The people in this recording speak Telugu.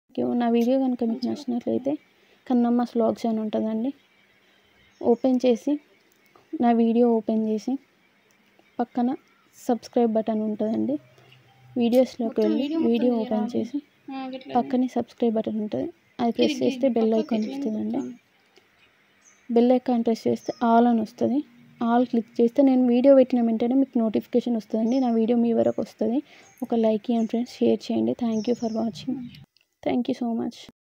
నా వీడియో కనుక మీకు నచ్చినట్లయితే కన్నమ్మ వ్లాగ్స్ అని ఉంటుందండి ఓపెన్ చేసి నా వీడియో ఓపెన్ చేసి పక్కన సబ్స్క్రైబ్ బటన్ ఉంటుందండి వీడియోస్లోకి వెళ్ళి వీడియో ఓపెన్ చేసి పక్కనే సబ్స్క్రైబ్ బటన్ ఉంటుంది అది ప్రెస్ చేస్తే బెల్ ఐకాన్ వస్తుందండి బెల్ ఐకాన్ ప్రెస్ చేస్తే ఆల్ అని వస్తుంది ఆల్ క్లిక్ చేస్తే నేను వీడియో పెట్టిన వెంటనే మీకు నోటిఫికేషన్ వస్తుందండి నా వీడియో మీ వరకు వస్తుంది ఒక లైక్ ఇవ్వండి ఫ్రెండ్స్ షేర్ చేయండి thank you for watching thank you so much